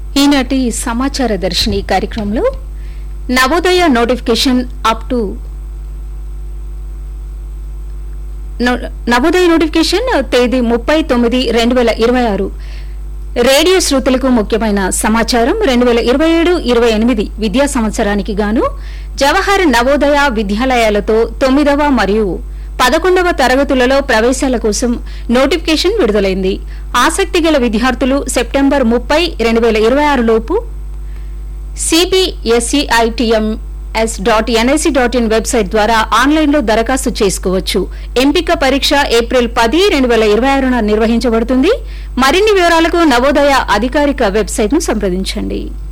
ఈనాటి సమాచార దర్శిని కార్యక్రమంలో నవోదయ నోటిఫికేషన్ అప్ టు నో- నవోదయ నోటిఫికేషన్ తేదీ ముప్పై తొమ్మిది రెండు వేల ఇరవై ఆరు రేడియో శ్రోతలకు ముఖ్యమైన సమాచారం రెండు వేల ఇరవై ఏడు ఇరవై ఎనిమిది విద్యా సంవత్సరానికి గాను జవహర్ నవోదయ విద్యాలయాలతో తొమ్మిదవ మరియు పదకొండవ తరగతులలో ప్రవేశాల కోసం నోటిఫికేషన్ విడుదలైంది ఆసక్తి గల విద్యార్థులు సెప్టెంబర్ ముప్పై రెండు వేల ఇరవై ఆరు లోపు CBSEITMS dot NIC dot in website ద్వారా ఆన్లైన్లో దరఖాస్తు చేసుకోవచ్చు ఎంపిక పరీక్ష ఏప్రిల్ పది రెండు వేల ఇరవై ఆరున నిర్వహించబడుతుంది మరిన్ని వివరాలకు నవోదయ అధికారిక వెబ్సైట్ను సంప్రదించండి